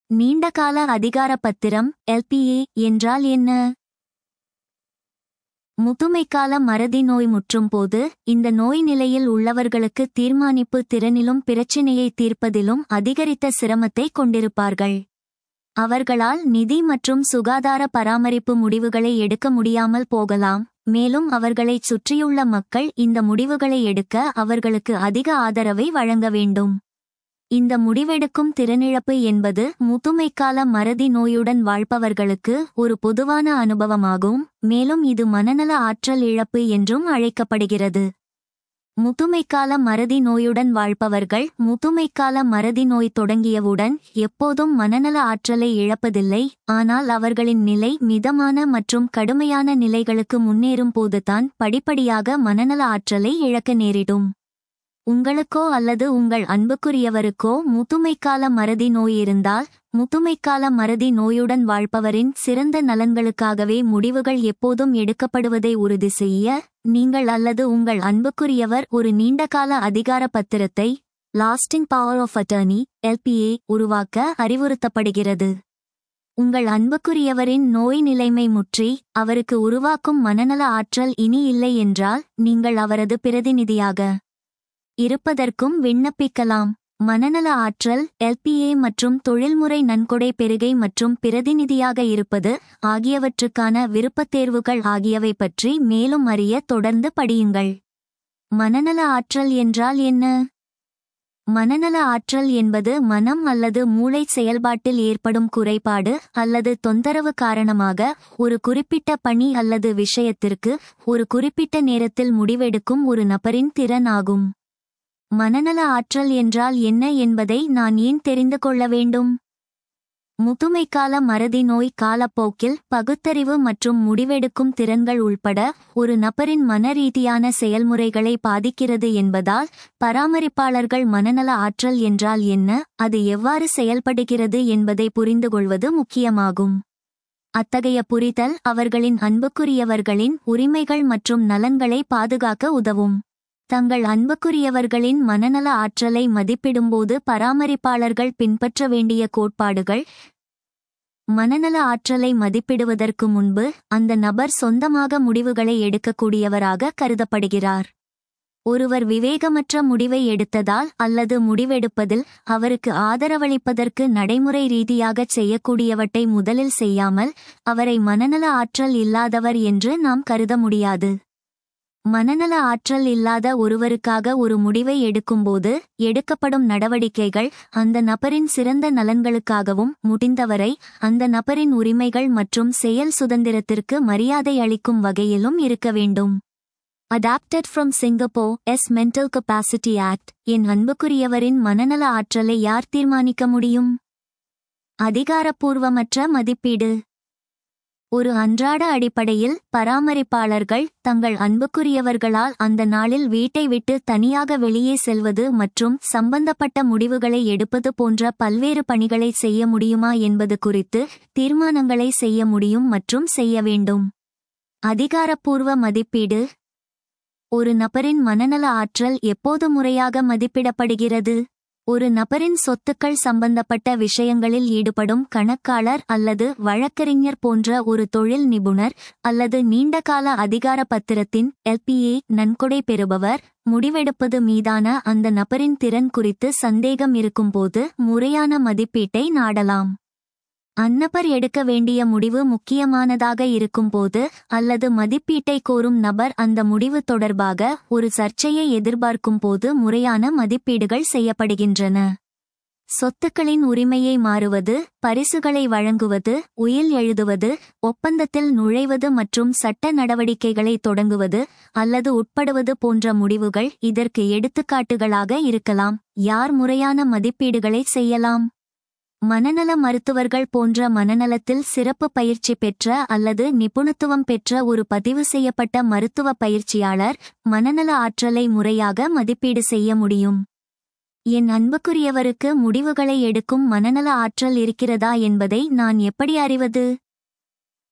நீண்டகால அதிகார பத்திரம் எல்பிஏ என்றால் என்ன முதுமைக்கால மறதி நோய் முற்றும் போது இந்த நோய் நிலையில் உள்ளவர்களுக்கு தீர்மானிப்பு திறனிலும் பிரச்சினையை தீர்ப்பதிலும் அதிகரித்த சிரமத்தை கொண்டிருப்பார்கள் அவர்களால் நிதி மற்றும் சுகாதார பராமரிப்பு முடிவுகளை எடுக்க முடியாமல் போகலாம் மேலும் அவர்களைச் சுற்றியுள்ள மக்கள் இந்த முடிவுகளை எடுக்க அவர்களுக்கு அதிக ஆதரவை வழங்க வேண்டும் இந்த முடிவெடுக்கும் திறனிழப்பு என்பது முதுமைக்கால மறதி நோயுடன் வாழ்பவர்களுக்கு ஒரு பொதுவான அனுபவமாகும் மேலும் இது மனநல ஆற்றல் இழப்பு என்றும் அழைக்கப்படுகிறது முதுமைக்கால மறதி நோயுடன் வாழ்பவர்கள் முதுமைக்கால மறதி நோய் தொடங்கியவுடன் எப்போதும் மனநல ஆற்றலை இழப்பதில்லை ஆனால் அவர்களின் நிலை மிதமான மற்றும் கடுமையான நிலைகளுக்கு முன்னேறும் போதுதான் படிப்படியாக மனநல ஆற்றலை இழக்க நேரிடும் உங்களுக்கோ அல்லது உங்கள் அன்புக்குரியவருக்கோ முதுமைக்கால மறதி நோய் இருந்தால் முதுமைக்கால மறதி நோயுடன் வாழ்பவரின் சிறந்த நலன்களுக்காகவே முடிவுகள் எப்போதும் எடுக்கப்படுவதை உறுதி செய்ய நீங்கள் அல்லது உங்கள் அன்புக்குரியவர் ஒரு நீண்டகால அதிகார பத்திரத்தை lasting power of attorney LPA உருவாக்க அறிவுறுத்தப்படுகிறது உங்கள் அன்புக்குரியவரின் நோய் நிலைமை முற்றி அவருக்கு உருவாக்கும் மனநல ஆற்றல் இனி இல்லை என்றால் நீங்கள் அவரது பிரதிநிதியாக இருப்பதற்கும் விண்ணப்பிக்கலாம் மனநல ஆற்றல் எல்பிஏ மற்றும் தொழில்முறை நன்கொடை பெருகை மற்றும் பிரதிநிதியாக இருப்பது ஆகியவற்றுக்கான விருப்பத் தேர்வுகள் ஆகியவை பற்றி மேலும் அறிய தொடர்ந்து படியுங்கள் மனநல ஆற்றல் என்றால் என்ன மனநல ஆற்றல் என்பது மனம் அல்லது மூளை செயல்பாட்டில் ஏற்படும் குறைபாடு அல்லது தொந்தரவு காரணமாக ஒரு குறிப்பிட்ட பணி அல்லது விஷயத்திற்கு ஒரு குறிப்பிட்ட நேரத்தில் முடிவெடுக்கும் ஒரு நபரின் திறன் ஆகும் மனநல ஆற்றல் என்றால் என்ன என்பதை நான் ஏன் தெரிந்து கொள்ள வேண்டும் முதுமைக்கால மறதி நோய் காலப்போக்கில் பகுத்தறிவு மற்றும் முடிவெடுக்கும் திறன்கள் உள்பட ஒரு நபரின் மனரீதியான செயல்முறைகளை பாதிக்கிறது என்பதால் பராமரிப்பாளர்கள் மனநல ஆற்றல் என்றால் என்ன அது எவ்வாறு செயல்படுகிறது என்பதை புரிந்துகொள்வது முக்கியமாகும் அத்தகைய புரிதல் அவர்களின் அன்புக்குரியவர்களின் உரிமைகள் மற்றும் நலன்களை பாதுகாக்க உதவும் தங்கள் அன்புக்குரியவர்களின் மனநல ஆற்றலை மதிப்பிடும்போது பராமரிப்பாளர்கள் பின்பற்ற வேண்டிய கோட்பாடுகள் மனநல ஆற்றலை மதிப்பிடுவதற்கு முன்பு அந்த நபர் சொந்தமாக முடிவுகளை எடுக்கக்கூடியவராக கருதப்படுகிறார் ஒருவர் விவேகமற்ற முடிவை எடுத்ததால் அல்லது முடிவெடுப்பதில் அவருக்கு ஆதரவளிப்பதற்கு நடைமுறை ரீதியாகச் செய்யக்கூடியவற்றை முதலில் செய்யாமல் அவரை மனநல ஆற்றல் இல்லாதவர் என்று நாம் கருத முடியாது மனநல ஆற்றல் இல்லாத ஒருவருக்காக ஒரு முடிவை எடுக்கும்போது எடுக்கப்படும் நடவடிக்கைகள் அந்த நபரின் சிறந்த நலன்களுக்காகவும் முடிந்தவரை அந்த நபரின் உரிமைகள் மற்றும் செயல் சுதந்திரத்திற்கு மரியாதை அளிக்கும் வகையிலும் இருக்க வேண்டும் adapted from Singapore's mental capacity act என் அன்புக்குரியவரின் மனநல ஆற்றலை யார் தீர்மானிக்க முடியும் அதிகாரப்பூர்வமற்ற மதிப்பீடு ஒரு அன்றாட அடிப்படையில் பராமரிப்பாளர்கள் தங்கள் அன்புக்குரியவர்களால் அந்த நாளில் வீட்டை விட்டு தனியாக வெளியே செல்வது மற்றும் சம்பந்தப்பட்ட முடிவுகளை எடுப்பது போன்ற பல்வேறு பணிகளை செய்ய முடியுமா என்பது குறித்து தீர்மானங்களை செய்ய முடியும் மற்றும் செய்ய வேண்டும் அதிகாரப்பூர்வ மதிப்பீடு ஒரு நபரின் மனநல ஆற்றல் எப்போது முறையாக மதிப்பிடப்படுகிறது ஒரு நபரின் சொத்துக்கள் சம்பந்தப்பட்ட விஷயங்களில் ஈடுபடும் கணக்காளர் அல்லது வழக்கறிஞர் போன்ற ஒரு தொழில் நிபுணர் அல்லது நீண்டகால அதிகார பத்திரத்தின் எல்பிஏ நன்கொடை பெறுபவர் முடிவெடுப்பது மீதான அந்த நபரின் திறன் குறித்து சந்தேகம் இருக்கும்போது முறையான மதிப்பீட்டை நாடலாம் அந்நபர் எடுக்க வேண்டிய முடிவு முக்கியமானதாக இருக்கும்போது அல்லது மதிப்பீட்டை கோரும் நபர் அந்த முடிவு தொடர்பாக ஒரு சர்ச்சையை எதிர்பார்க்கும் போது முறையான மதிப்பீடுகள் செய்யப்படுகின்றன சொத்துக்களின் உரிமையை மாறுவது பரிசுகளை வழங்குவது உயில் எழுதுவது ஒப்பந்தத்தில் நுழைவது மற்றும் சட்ட நடவடிக்கைகளை தொடங்குவது அல்லது உட்படுவது போன்ற முடிவுகள் இதற்கு எடுத்துக்காட்டுகளாக இருக்கலாம் யார் முறையான மதிப்பீடுகளை செய்யலாம் மனநல மருத்துவர்கள் போன்ற மனநலத்தில் சிறப்பு பயிற்சி பெற்ற அல்லது நிபுணத்துவம் பெற்ற ஒரு பதிவு செய்யப்பட்ட மருத்துவ பயிற்சியாளர் மனநல ஆற்றலை முறையாக மதிப்பீடு செய்ய முடியும் என் அன்புக்குரியவருக்கு முடிவுகளை எடுக்கும் மனநல ஆற்றல் இருக்கிறதா என்பதை நான் எப்படி அறிவது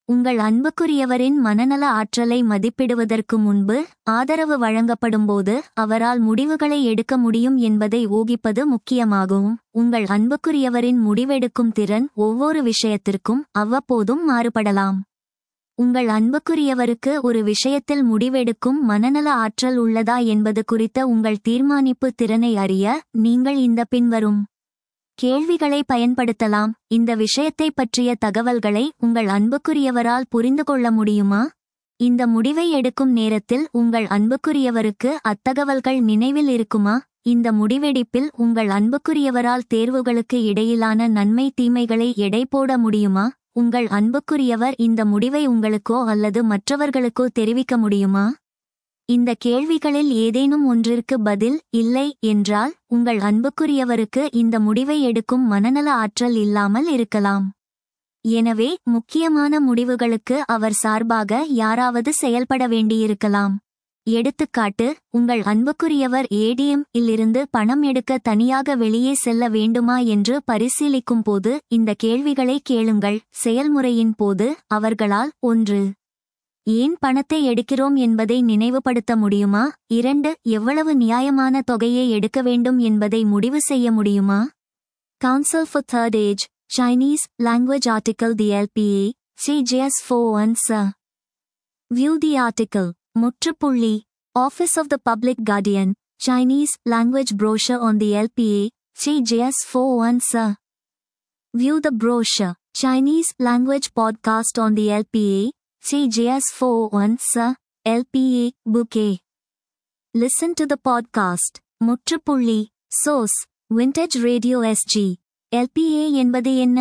உங்கள் அன்புக்குரியவரின் மனநல ஆற்றலை மதிப்பிடுவதற்கு முன்பு ஆதரவு வழங்கப்படும்போது அவரால் முடிவுகளை எடுக்க முடியும் என்பதை ஊகிப்பது முக்கியமாகும் உங்கள் அன்புக்குரியவரின் முடிவெடுக்கும் திறன் ஒவ்வொரு விஷயத்திற்கும் அவ்வப்போதும் மாறுபடலாம் உங்கள் அன்புக்குரியவருக்கு ஒரு விஷயத்தில் முடிவெடுக்கும் மனநல ஆற்றல் உள்ளதா என்பது குறித்த உங்கள் தீர்மானிப்பு திறனை அறிய நீங்கள் இந்த பின்வரும் கேள்விகளை பயன்படுத்தலாம் இந்த விஷயத்தை பற்றிய தகவல்களை உங்கள் அன்புக்குரியவரால் புரிந்து கொள்ள முடியுமா இந்த முடிவை எடுக்கும் நேரத்தில் உங்கள் அன்புக்குரியவருக்கு அத்தகவல்கள் நினைவில் இருக்குமா இந்த முடிவெடிப்பில் உங்கள் அன்புக்குரியவரால் தேர்வுகளுக்கு இடையிலான நன்மை தீமைகளை எடை போட முடியுமா உங்கள் அன்புக்குரியவர் இந்த முடிவை உங்களுக்கோ அல்லது மற்றவர்களுக்கோ தெரிவிக்க முடியுமா இந்த கேள்விகளில் ஏதேனும் ஒன்றிற்கு பதில் இல்லை என்றால் உங்கள் அன்புக்குரியவருக்கு இந்த முடிவை எடுக்கும் மனநல ஆற்றல் இல்லாமல் இருக்கலாம் எனவே முக்கியமான முடிவுகளுக்கு அவர் சார்பாக யாராவது செயல்பட வேண்டியிருக்கலாம் எடுத்துக்காட்டு உங்கள் அன்புக்குரியவர் ஏடிஎம் இலிருந்து பணம் எடுக்க தனியாக வெளியே செல்ல வேண்டுமா என்று பரிசீலிக்கும் போது இந்த கேள்விகளை கேளுங்கள் செயல்முறையின் போது அவர்களால் ஒன்று ஏன் பணத்தை எடுக்கிறோம் என்பதை நினைவுபடுத்த முடியுமா இரண்டு எவ்வளவு நியாயமான தொகையை எடுக்க வேண்டும் என்பதை முடிவு செய்ய முடியுமா Council for Third Age Chinese language article the LPA CGS for one ச வியூ தி ஆர்டிக்கல் முற்றுப்புள்ளி Office of the Public Guardian Chinese language brochure on the LPA CJS 417 View the brochure Chinese language podcast on the LPA CJS 417 LPA bouquet Listen to the podcast முற்றுப்புள்ளி Source Vintage Radio SG LPA என்பது என்ன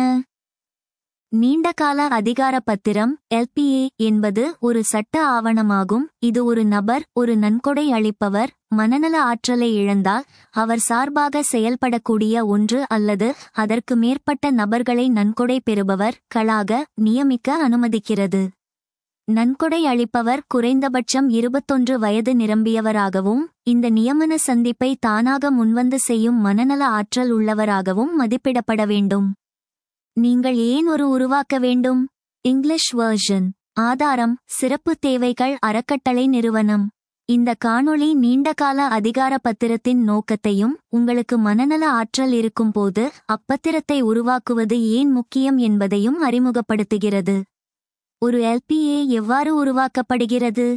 நீண்டகால அதிகார பத்திரம் LPA என்பது ஒரு சட்ட ஆவணமாகும் இது ஒரு நபர் ஒரு நன்கொடை அளிப்பவர் மனநல ஆற்றலை இழந்தால் அவர் சார்பாக செயல்படக்கூடிய ஒன்று அல்லது அதற்கு மேற்பட்ட நபர்களை நன்கொடை பெறுபவர் களாக நியமிக்க அனுமதிக்கிறது நன்கொடை அளிப்பவர் குறைந்தபட்சம் இருபத்தொன்று வயது நிரம்பியவராகவும் இந்த நியமன சந்திப்பை தானாக முன்வந்து செய்யும் மனநல ஆற்றல் உள்ளவராகவும் மதிப்பிடப்பட வேண்டும் நீங்கள் ஏன் ஒரு உருவாக்க வேண்டும் இங்கிலீஷ் வெர்ஷன் ஆதாரம் சிறப்பு தேவைகள் அறக்கட்டளை நிறுவனம் இந்த காணொளி நீண்டகால அதிகார பத்திரத்தின் நோக்கத்தையும் உங்களுக்கு மனநல ஆற்றல் இருக்கும்போது அப்பத்திரத்தை உருவாக்குவது ஏன் முக்கியம் என்பதையும் அறிமுகப்படுத்துகிறது ஒரு எல்பிஏ எவ்வாறு உருவாக்கப்படுகிறது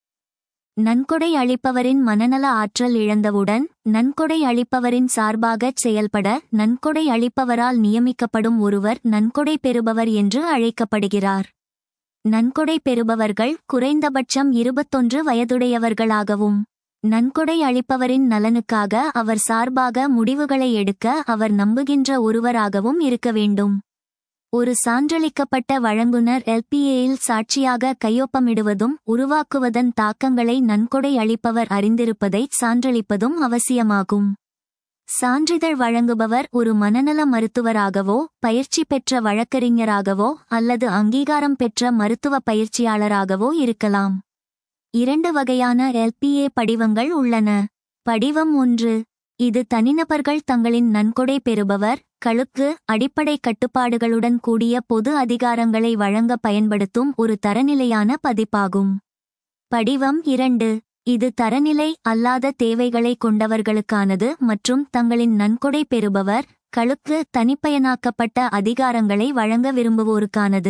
நன்கொடை அளிப்பவரின் மனநல ஆற்றல் இழந்தவுடன் நன்கொடை அளிப்பவரின் சார்பாகச் செயல்பட நன்கொடை அளிப்பவரால் நியமிக்கப்படும் ஒருவர் நன்கொடை பெறுபவர் என்று அழைக்கப்படுகிறார் நன்கொடை பெறுபவர்கள் குறைந்தபட்சம் இருபத்தொன்று வயதுடையவர்களாகவும் நன்கொடை அளிப்பவரின் நலனுக்காக அவர் சார்பாக முடிவுகளை எடுக்க அவர் நம்புகின்ற ஒருவராகவும் இருக்க வேண்டும் ஒரு சான்றளிக்கப்பட்ட வழங்குனர் எல்பிஏயில் சாட்சியாக கையொப்பமிடுவதும் உருவாக்குவதன் தாக்கங்களை நன்கொடை அளிப்பவர் அறிந்திருப்பதை சான்றளிப்பதும் அவசியமாகும் சான்றிதழ் வழங்குபவர் ஒரு மனநல மருத்துவராகவோ பயிற்சி பெற்ற வழக்கறிஞராகவோ அல்லது அங்கீகாரம் பெற்ற மருத்துவ பயிற்சியாளராகவோ இருக்கலாம் இரண்டு வகையான எல்பிஏ படிவங்கள் உள்ளன படிவம் ஒன்று இது தனிநபர்கள் தங்களின் நன்கொடை பெறுபவர் களுக்கு அடிப்படை கட்டுப்பாடுகளுடன் கூடிய பொது அதிகாரங்களை வழங்க பயன்படுத்தும் ஒரு தரநிலையான பதிப்பாகும் படிவம் இரண்டு இது தரநிலை அல்லாத தேவைகளை கொண்டவர்களுக்கானது மற்றும் தங்களின் நன்கொடை பெறுபவர் களுக்கு தனிப்பயனாக்கப்பட்ட அதிகாரங்களை வழங்க விரும்புவோருக்கானது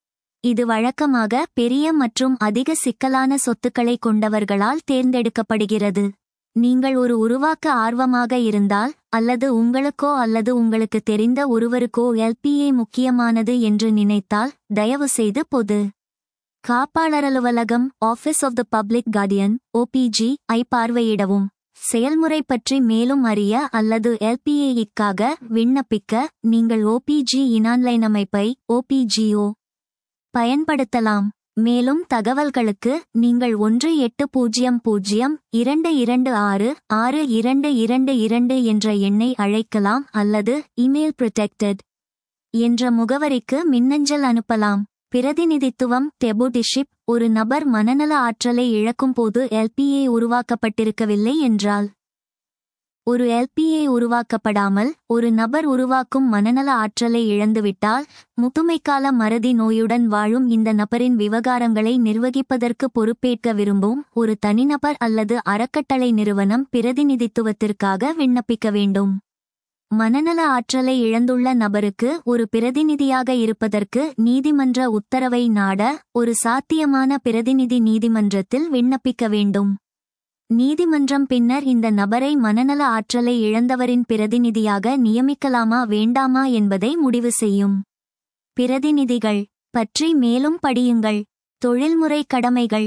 இது வழக்கமாக பெரிய மற்றும் அதிக சிக்கலான சொத்துக்களை கொண்டவர்களால் தேர்ந்தெடுக்கப்படுகிறது நீங்கள் ஒரு உருவாக்க ஆர்வமாக இருந்தால் அல்லது உங்களுக்கோ அல்லது உங்களுக்கு தெரிந்த ஒருவருக்கோ எல்பிஏ முக்கியமானது என்று நினைத்தால் தயவுசெய்து பொது காப்பாளர் அலுவலகம் Office of the Public Guardian OPG ஐ பார்வையிடவும் செயல்முறை பற்றி மேலும் அறிய அல்லது எல்பிஏக்காக விண்ணப்பிக்க நீங்கள் ஓபிஜி இனான்லைன் அமைப்பை ஓபிஜிஓ பயன்படுத்தலாம் மேலும் தகவல்களுக்கு நீங்கள் ஒன்று எட்டு பூஜ்ஜியம் பூஜ்ஜியம் இரண்டு இரண்டு ஆறு ஆறு இரண்டு இரண்டு இரண்டு என்ற எண்ணை அழைக்கலாம் அல்லது இமெயில் ப்ரொடெக்டட் என்ற முகவரிக்கு மின்னஞ்சல் அனுப்பலாம் பிரதிநிதித்துவம் டெபுடிஷிப் ஒரு நபர் மனநல ஆற்றலை இழக்கும்போது எல்பிஏ உருவாக்கப்பட்டிருக்கவில்லை என்றால் ஒரு எல்பிஏ உருவாக்கப்படாமல் ஒரு நபர் உருவாக்கும் மனநல ஆற்றலை இழந்துவிட்டால் முதுமைக்கால மறதி நோயுடன் வாழும் இந்த நபரின் விவகாரங்களை நிர்வகிப்பதற்கு பொறுப்பேற்க விரும்பும் ஒரு தனிநபர் அல்லது அறக்கட்டளை நிறுவனம் பிரதிநிதித்துவத்திற்காக விண்ணப்பிக்க வேண்டும் மனநல ஆற்றலை இழந்துள்ள நபருக்கு ஒரு பிரதிநிதியாக இருப்பதற்கு நீதிமன்ற உத்தரவை நாட ஒரு சாத்தியமான பிரதிநிதி நீதிமன்றத்தில் விண்ணப்பிக்க வேண்டும் நீதிமன்றம் பின்னர் இந்த நபரை மனநல ஆற்றலை இழந்தவரின் பிரதிநிதியாக நியமிக்கலாமா வேண்டாமா என்பதை முடிவு செய்யும் பிரதிநிதிகள் பற்றி மேலும் படியுங்கள் தொழில்முறை கடமைகள்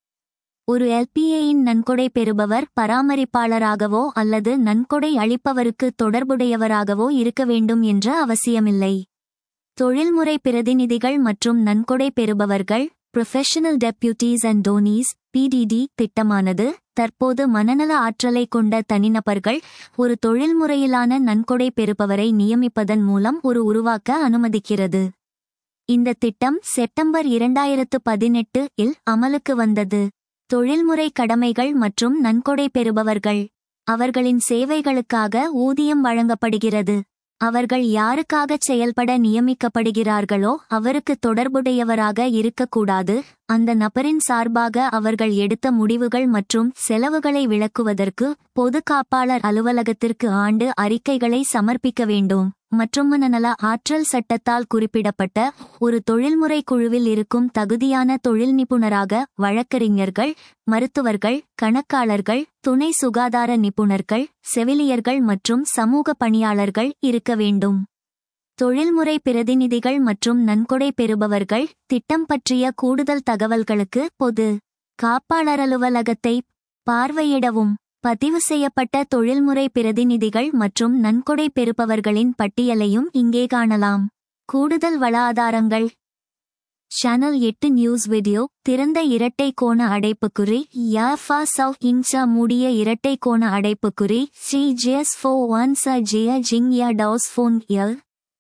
ஒரு எல்பிஏயின் நன்கொடை பெறுபவர் பராமரிப்பாளராகவோ அல்லது நன்கொடை அளிப்பவருக்கு தொடர்புடையவராகவோ இருக்க வேண்டும் என்ற அவசியமில்லை தொழில்முறை பிரதிநிதிகள் மற்றும் நன்கொடை பெறுபவர்கள் professional deputies and donees PDD திட்டமானது தற்போது மனநல ஆற்றலை கொண்ட தனிநபர்கள் ஒரு தொழில்முறையிலான நன்கொடை பெறுபவரை நியமிப்பதன் மூலம் ஒரு உருவாக்க அனுமதிக்கிறது இந்த திட்டம் செப்டம்பர் இரண்டாயிரத்து பதினெட்டு இல் அமலுக்கு வந்தது தொழில்முறை கடமைகள் மற்றும் நன்கொடை பெறுபவர்கள் அவர்களின் சேவைகளுக்காக ஊதியம் வழங்கப்படுகிறது அவர்கள் யாருக்காகச் செயல்பட நியமிக்கப்படுகிறார்களோ அவருக்கு தொடர்புடையவராக இருக்கக்கூடாது அந்த நபரின் சார்பாக அவர்கள் எடுத்த முடிவுகள் மற்றும் செலவுகளை விளக்குவதற்கு பொது காப்பாளர் அலுவலகத்திற்கு ஆண்டு அறிக்கைகளை சமர்ப்பிக்க வேண்டும் மற்றும் மனநல ஆற்றல் சட்டத்தால் குறிப்பிடப்பட்ட ஒரு தொழில்முறை குழுவில் இருக்கும் தகுதியான தொழில் நிபுணராக வழக்கறிஞர்கள் மருத்துவர்கள் கணக்காளர்கள் துணை சுகாதார நிபுணர்கள் செவிலியர்கள் மற்றும் சமூக பணியாளர்கள் இருக்க வேண்டும் தொழில்முறை பிரதிநிதிகள் மற்றும் நன்கொடை பெறுபவர்கள் திட்டம் பற்றிய கூடுதல் தகவல்களுக்கு பொது காப்பாளர் அலுவலகத்தை பார்வையிடவும் பதிவு செய்யப்பட்ட தொழில்முறை பிரதிநிதிகள் மற்றும் நன்கொடை பெறுபவர்களின் பட்டியலையும் இங்கே காணலாம் கூடுதல் வள ஆதாரங்கள் சேனல் எட்டு நியூஸ் வீடியோ திறந்த இரட்டை கோண அடைப்புக்குறி யாஃபா சவ் இன்சா மூடிய இரட்டை கோண அடைப்புக்குறி சி ஜேஸ் ஃபோ ஒன் ச ஜிய ஜிங் யா டவுஸ் ஃபோன் எல்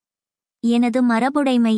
எனது மரபுடைமை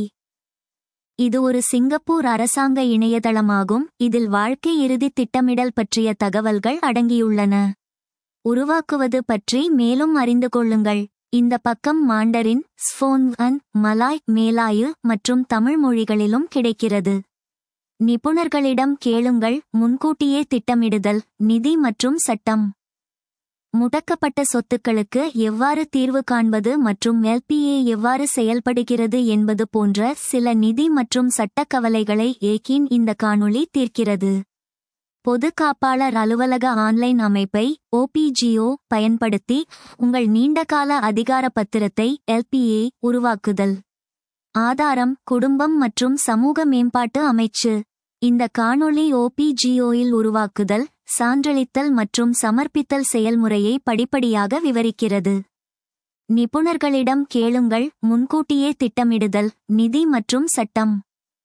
இது ஒரு சிங்கப்பூர் அரசாங்க இணையதளமாகும் இதில் வாழ்க்கை இறுதி திட்டமிடல் பற்றிய தகவல்கள் அடங்கியுள்ளன உருவாக்குவது பற்றி மேலும் அறிந்து கொள்ளுங்கள் இந்த பக்கம் மாண்டரின் ஸ்போன் அன் மலாய் மேலாயு மற்றும் தமிழ் மொழிகளிலும் கிடைக்கிறது நிபுணர்களிடம் கேளுங்கள் முன்கூட்டியே திட்டமிடுதல் நிதி மற்றும் சட்டம் முடக்கப்பட்ட சொத்துக்களுக்கு எவ்வாறு தீர்வு காண்பது மற்றும் எல்பிஏ எவ்வாறு செயல்படுகிறது என்பது போன்ற சில நிதி மற்றும் சட்ட கவலைகளை ஏகின் இந்த காணொளி தீர்க்கிறது பொது காப்பாளர் அலுவலக ஆன்லைன் அமைப்பை ஓபிஜிஓ பயன்படுத்தி உங்கள் நீண்டகால அதிகார பத்திரத்தை எல்பிஏ உருவாக்குதல் ஆதாரம் குடும்பம் மற்றும் சமூக மேம்பாட்டு அமைச்சு இந்த காணொளி ஓபிஜிஓயில் உருவாக்குதல் சான்றளித்தல் மற்றும் சமர்ப்பித்தல் செயல்முறையை படிப்படியாக விவரிக்கிறது நிபுணர்களிடம் கேளுங்கள் முன்கூட்டியே திட்டமிடுதல் நிதி மற்றும் சட்டம்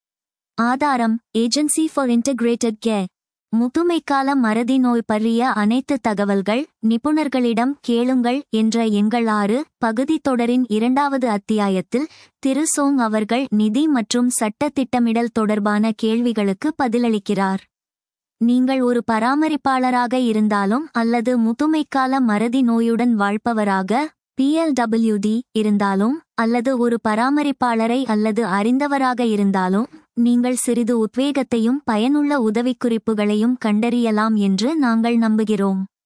ஆதாரம் ஏஜென்சி ஃபார் இன்டகிரேட்டட் கே முதுமைக்கால மறதி நோய் பற்றிய அனைத்து தகவல்கள் நிபுணர்களிடம் கேளுங்கள் என்ற எங்கள் ஆறு பகுதி தொடரின் இரண்டாவது அத்தியாயத்தில் திரு சோங் அவர்கள் நிதி மற்றும் சட்ட திட்டமிடல் தொடர்பான கேள்விகளுக்கு பதிலளிக்கிறார் நீங்கள் ஒரு பராமரிப்பாளராக இருந்தாலும் அல்லது முதுமைக்கால மறதி நோயுடன் வாழ்பவராக பிஎல்டபிள்யூடி இருந்தாலும் அல்லது ஒரு பராமரிப்பாளரை அல்லது அறிந்தவராக இருந்தாலும் நீங்கள் சிறிது உத்வேகத்தையும் பயனுள்ள உதவிக்குறிப்புகளையும் கண்டறியலாம் என்று நாங்கள் நம்புகிறோம்